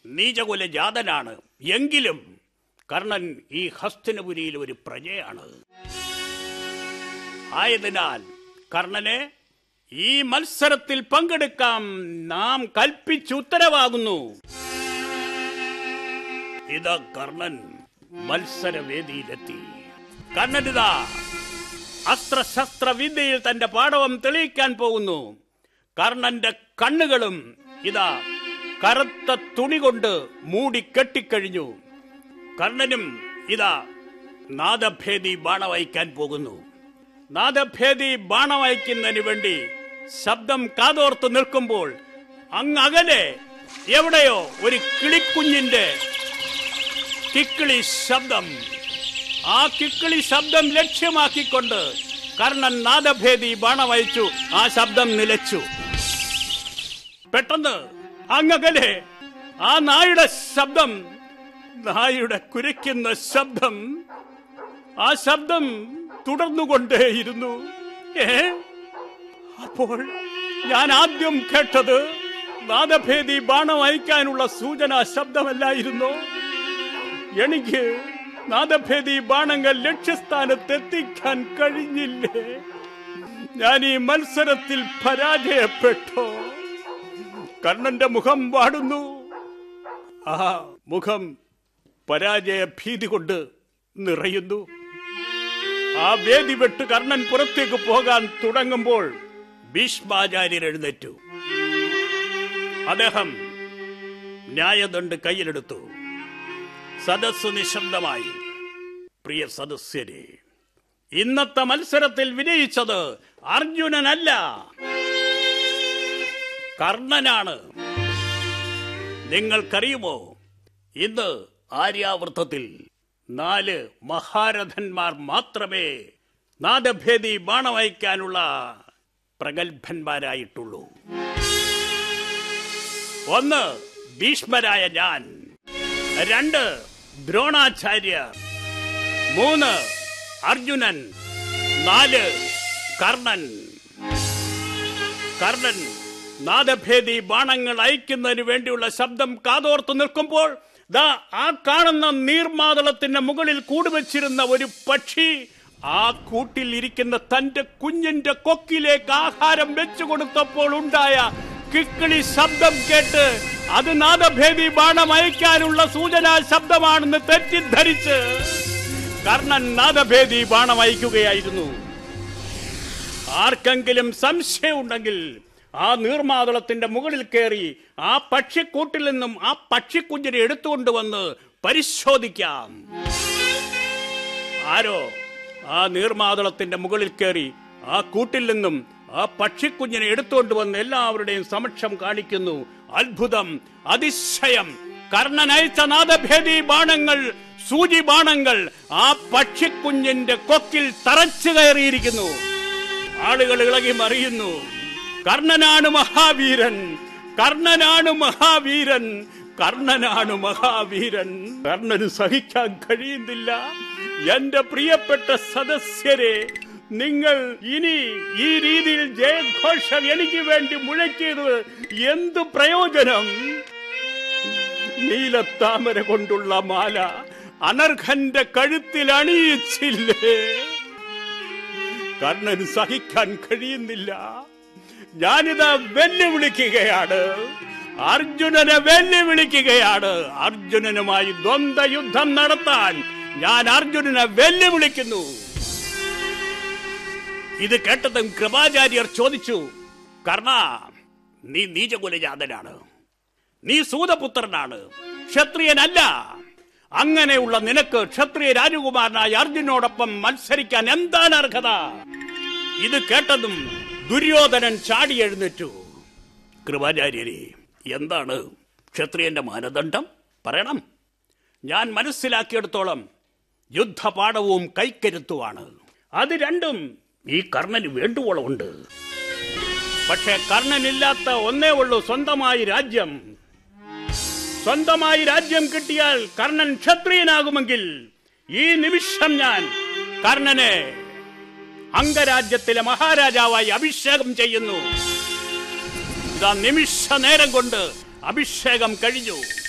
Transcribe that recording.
നീചകുല ജാതനാണ് എങ്കിലും കർണൻ ഈ ഹസ്തിനപുരിയിൽ ഒരു പ്രജയാണ് ആയതിനാൽ കർണനെ ഈ മത്സരത്തിൽ പങ്കെടുക്കാം നാം കൽപ്പിച്ചുത്തരവാകുന്നു ഇതാ കർണൻ മത്സരവേദിയിലെത്തി കർണനിതാ അസ്ത്രശസ്ത്ര വിദ്യയിൽ തന്റെ പാടവം തെളിയിക്കാൻ പോകുന്നു കർണന്റെ കണ്ണുകളും ഇതാ കറുത്ത തുണി കൊണ്ട് മൂടി കെട്ടിക്കഴിഞ്ഞു കർണനും ഇതാ നാദഭേദി ബാണവയ്ക്കാൻ പോകുന്നു നാദഭേദി ബാണവയ്ക്കുന്നതിന് വേണ്ടി ശബ്ദം കാതോർത്ത് നിൽക്കുമ്പോൾ അങ്ങകലെ എവിടെയോ ഒരു കിളിക്കുഞ്ഞിന്റെ കിക്കിളി ശബ്ദം ആ കിക്കിളി ശബ്ദം ലക്ഷ്യമാക്കിക്കൊണ്ട് കർണൻ നാദഭേദി ബാണവയച്ചു ആ ശബ്ദം നിലച്ചു പെട്ടെന്ന് അങ്ങകലെ ആ നായുടെ ശബ്ദം നായുടെ കുരയ്ക്കുന്ന ശബ്ദം ആ ശബ്ദം തുടർന്നുകൊണ്ടേയിരുന്നു ഏ അപ്പോൾ ഞാൻ ആദ്യം കേട്ടത് നാദഭേദി ബാണം അയക്കാനുള്ള സൂചന ശബ്ദമല്ലായിരുന്നു എനിക്ക് നാദഭേദി ബാണങ്ങൾ ലക്ഷ്യസ്ഥാനത്തെത്തിക്കാൻ കഴിഞ്ഞില്ലേ ഞാൻ ഈ മത്സരത്തിൽ പരാജയപ്പെട്ടോ കർണന്റെ മുഖം വാടുന്നു ആ മുഖം പരാജയ ഭീതി കൊണ്ട് നിറയുന്നു ആ വേദി വിട്ട് കർണൻ പുറത്തേക്ക് പോകാൻ തുടങ്ങുമ്പോൾ ഭീഷ്മാചാര്യർ എഴുന്നേറ്റു അദ്ദേഹം ന്യായദണ്ഡ് കയ്യിലെടുത്തു സദസ് നിശബ്ദമായി പ്രിയ സദസ്യരെ ഇന്നത്തെ മത്സരത്തിൽ വിജയിച്ചത് അർജുനനല്ല കർണനാണ് നിങ്ങൾക്കറിയുമോ ഇന്ന് ആര്യാവൃത്തത്തിൽ നാല് മഹാരഥന്മാർ മാത്രമേ നാദഭേദി ബാണവയ്ക്കാനുള്ള പ്രഗത്ഭന്മാരായിട്ടുള്ളൂ ഒന്ന് ഭീഷ്മരായ ഞാൻ രണ്ട് ദ്രോണാചാര്യ മൂന്ന് അർജുനൻ നാല് കർണൻ കർണൻ നാദഭേദി ബാണങ്ങൾ അയക്കുന്നതിന് വേണ്ടിയുള്ള ശബ്ദം കാതോർത്ത് നിൽക്കുമ്പോൾ ദാ ആ കാണുന്ന നീർമാതളത്തിന്റെ മുകളിൽ കൂടുവച്ചിരുന്ന ഒരു പക്ഷി ആ കൂട്ടിൽ ഇരിക്കുന്ന തന്റെ കുഞ്ഞിന്റെ കൊക്കിലേക്ക് ആഹാരം വെച്ചു കൊടുത്തപ്പോൾ ഉണ്ടായ കിക്കിളി ശബ്ദം കേട്ട് അത് നാദഭേദി ബാണം അയക്കാനുള്ള സൂചനാ ശബ്ദമാണെന്ന് തെറ്റിദ്ധരിച്ച് കർണൻ നാദഭേദി ബാണം അയക്കുകയായിരുന്നു ആർക്കെങ്കിലും സംശയമുണ്ടെങ്കിൽ ആ നീർമാതളത്തിന്റെ മുകളിൽ കയറി ആ പക്ഷിക്കൂട്ടിൽ നിന്നും ആ പക്ഷിക്കുഞ്ഞിനെ എടുത്തുകൊണ്ടുവന്ന് പരിശോധിക്കാം ആരോ ആ നീർമാതളത്തിന്റെ മുകളിൽ കയറി ആ കൂട്ടിൽ നിന്നും ആ പക്ഷിക്കുഞ്ഞിനെ എടുത്തുകൊണ്ട് വന്ന് എല്ലാവരുടെയും സമക്ഷം കാണിക്കുന്നു അത്ഭുതം അതിശയം കർണനയച്ച നാദഭേദി ബാണങ്ങൾ സൂചി ബാണങ്ങൾ ആ പക്ഷിക്കുഞ്ഞിന്റെ കൊക്കിൽ തറച്ചു കയറിയിരിക്കുന്നു ആളുകൾ ഇളകി മറിയുന്നു കർണനാണ് മഹാവീരൻ കർണനാണ് മഹാവീരൻ കർണനാണ് മഹാവീരൻ കർണന് സഹിക്കാൻ കഴിയുന്നില്ല എന്റെ പ്രിയപ്പെട്ട സദസ്യരെ നിങ്ങൾ ഇനി ഈ രീതിയിൽ ജയഘോഷം എനിക്ക് വേണ്ടി മുഴക്കിയത് എന്തു പ്രയോജനം നീലത്താമര കൊണ്ടുള്ള മാല അനർഹന്റെ കഴുത്തിൽ അണിയിച്ചില്ലേ കർണന് സഹിക്കാൻ കഴിയുന്നില്ല ഞാനിതാ വെല്ലുവിളിക്കുകയാണ് അർജുനനെ വെല്ലുവിളിക്കുകയാണ് അർജുനനുമായി ദ്വന്ദ്വ യുദ്ധം നടത്താൻ ഞാൻ അർജുനനെ വെല്ലുവിളിക്കുന്നു ഇത് കേട്ടതും കൃപാചാര്യർ ചോദിച്ചു കർണ നീ നീചകുലജാതനാണ് നീ സൂതപുത്രനാണ് ക്ഷത്രിയനല്ല അങ്ങനെയുള്ള നിനക്ക് ക്ഷത്രിയ രാജകുമാരനായ അർജുനോടൊപ്പം മത്സരിക്കാൻ എന്താണ് അർഹത ഇത് കേട്ടതും ദുര്യോധനൻ ചാടി എഴുന്നേറ്റു കൃപാചാര്യരെ എന്താണ് ക്ഷത്രിയന്റെ മാനദണ്ഡം പറയണം ഞാൻ മനസ്സിലാക്കിയെടുത്തോളം യുദ്ധപാഠവും കൈക്കരുത്തുമാണ് അത് രണ്ടും ഈ കർണന് വേണ്ടുവോളമുണ്ട് പക്ഷെ കർണനില്ലാത്ത ഒന്നേ ഉള്ളൂ സ്വന്തമായി രാജ്യം സ്വന്തമായി രാജ്യം കിട്ടിയാൽ കർണൻ ക്ഷത്രിയനാകുമെങ്കിൽ ഈ നിമിഷം ഞാൻ കർണനെ അംഗരാജ്യത്തിലെ മഹാരാജാവായി അഭിഷേകം ചെയ്യുന്നു ഇതാ നിമിഷ നേരം കൊണ്ട് അഭിഷേകം കഴിഞ്ഞു